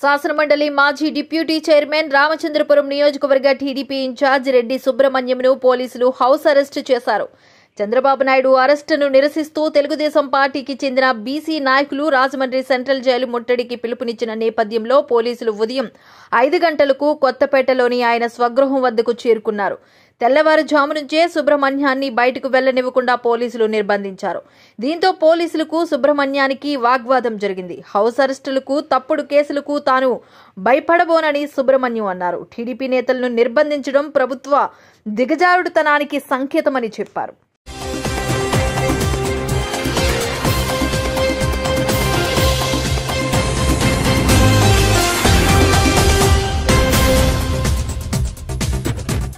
శాసనమండలి మాజీ deputy chairman Ramachandrapuram నియోజకవర్గ టీడీపీ ఇన్ఛార్జ్ రెడ్డి సుబ్రహ్మణ్యంను పోలీసులు హౌస్ అరెస్ట్ చేశారు చంద్రబాబు నాయుడు అరెస్టును నిరసిస్తూ తెలుగుదేశం పార్టీకి చెందిన బీసీ నాయకులు రాజమండ్రి సెంట్రల్ జైలు ముట్టడికి పిలుపునిచ్చిన నేపథ్యంలో పోలీసులు ఉదయం ఐదు గంటలకు కొత్తపేటలోని ఆయన స్వగృహం వద్దకు చేరుకున్నారు తెల్లవారుజాము నుంచే సుబ్రహ్మణ్యాన్ని బయటకు వెళ్లనివ్వకుండా పోలీసులు నిర్బంధించారు దీంతో పోలీసులకు సుబ్రహ్మణ్యానికి వాగ్వాదం జరిగింది హౌస్ అరెస్టులకు తప్పుడు కేసులకు తాను భయపడబోనని సుబ్రహ్మణ్యం అన్నారు టీడీపీ నేతలను నిర్బంధించడం ప్రభుత్వ దిగజారుడుతనానికి సంకేతమని చెప్పారు